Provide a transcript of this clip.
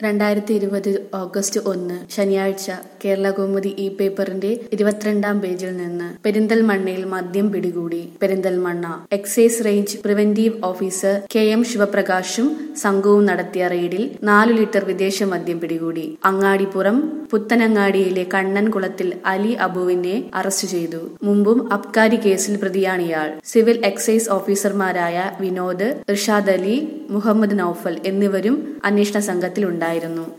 രണ്ടായിരത്തി ഇരുപത് ഓഗസ്റ്റ് ഒന്ന് ശനിയാഴ്ച കേരള കൗമുദി ഇ പേപ്പറിന്റെ ഇരുപത്തിരണ്ടാം പേജിൽ നിന്ന് പെരിന്തൽമണ്ണയിൽ മദ്യം പിടികൂടി Perinthalmanna excise range preventive officer K M ശിവപ്രകാശും സംഘവും നടത്തിയ റെയ്ഡിൽ നാലു ലിറ്റർ വിദേശ മദ്യം പിടികൂടി അങ്ങാടിപ്പുറം പുത്തനങ്ങാടിയിലെ കണ്ണൻകുളത്തിൽ അലി അബുവിനെ അറസ്റ്റ് ചെയ്തു മുമ്പും അബ്കാരി കേസിൽ പ്രതിയാണ് ഇയാൾ സിവിൽ എക്സൈസ് ഓഫീസർമാരായ വിനോദ് ഇർഷാദ് അലി മുഹമ്മദ് നൌഫൽ എന്നിവരും അന്വേഷണ സംഘത്തിലുണ്ടായിരുന്നു